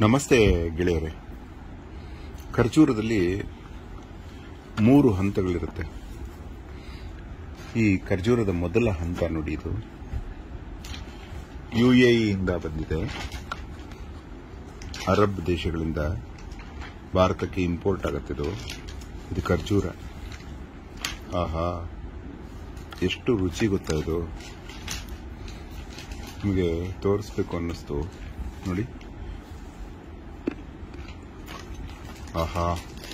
ನಮಸ್ತೆ ಗೆಳೆಯರೆ ಖರ್ಜೂರದಲ್ಲಿ ಮೂರು ಹಂತಗಳಿರುತ್ತೆ ಈ ಖರ್ಜೂರದ ಮೊದಲ ಹಂತ ನೋಡಿ ಇದು ಯು ಇಂದ ಬಂದಿದೆ ಅರಬ್ ದೇಶಗಳಿಂದ ಭಾರತಕ್ಕೆ ಇಂಪೋರ್ಟ್ ಆಗುತ್ತಿದ್ದು ಇದು ಖರ್ಜೂರ ಆಹಾ ಎಷ್ಟು ರುಚಿ ಗೊತ್ತಾ ಇದು ನಿಮಗೆ ತೋರಿಸ್ಬೇಕು ಅನ್ನಿಸ್ತು ನೋಡಿ ಆಹಾ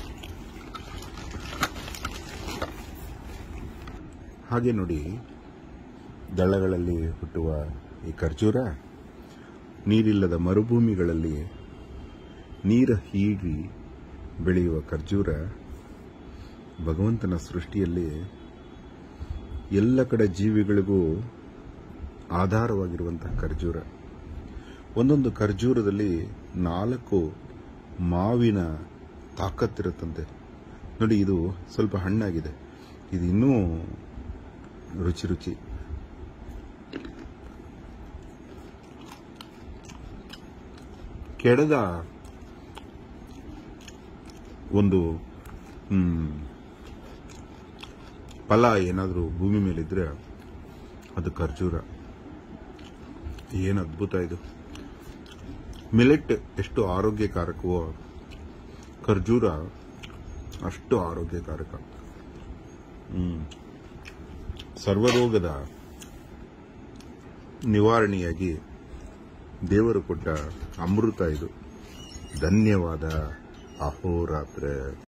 ಹಾಗೆ ನೋಡಿ ದಳಗಳಲ್ಲಿ ಹುಟ್ಟುವ ಈ ಖರ್ಜೂರ ನೀರಿಲ್ಲದ ಮರುಭೂಮಿಗಳಲ್ಲಿ ನೀರ ಹೀರಿ ಬೆಳೆಯುವ ಖರ್ಜೂರ ಭಗವಂತನ ಸೃಷ್ಟಿಯಲ್ಲಿ ಎಲ್ಲ ಕಡೆ ಜೀವಿಗಳಿಗೂ ಆಧಾರವಾಗಿರುವಂತಹ ಖರ್ಜೂರ ಒಂದೊಂದು ಖರ್ಜೂರದಲ್ಲಿ ನಾಲ್ಕು ಮಾವಿನ ತಾಕತ್ತಿರುತ್ತಂತೆ ನೋಡಿ ಇದು ಸ್ವಲ್ಪ ಹಣ್ಣಾಗಿದೆ ಇದು ಇನ್ನೂ ರುಚಿ ರುಚಿ ಕೆಡದ ಒಂದು ಹ್ಮ್, ಫಲ ಏನಾದರೂ ಭೂಮಿ ಮೇಲಿದ್ರೆ ಅದು ಖರ್ಜೂರ ಏನು ಅದ್ಭುತ ಇದು ಮಿಲೆಟ್ ಎಷ್ಟು ಆರೋಗ್ಯಕಾರಕವೋ ಖರ್ಜೂರ ಅಷ್ಟು ಆರೋಗ್ಯಕಾರಕ ಹ್ಮ್. ಸರ್ವರೋಗದ ನಿವಾರಣೆಯಾಗಿ ದೇವರು ಕೊಟ್ಟ ಅಮೃತ ಇದು ಧನ್ಯವಾದ ಅಹೋರಾತ್ರ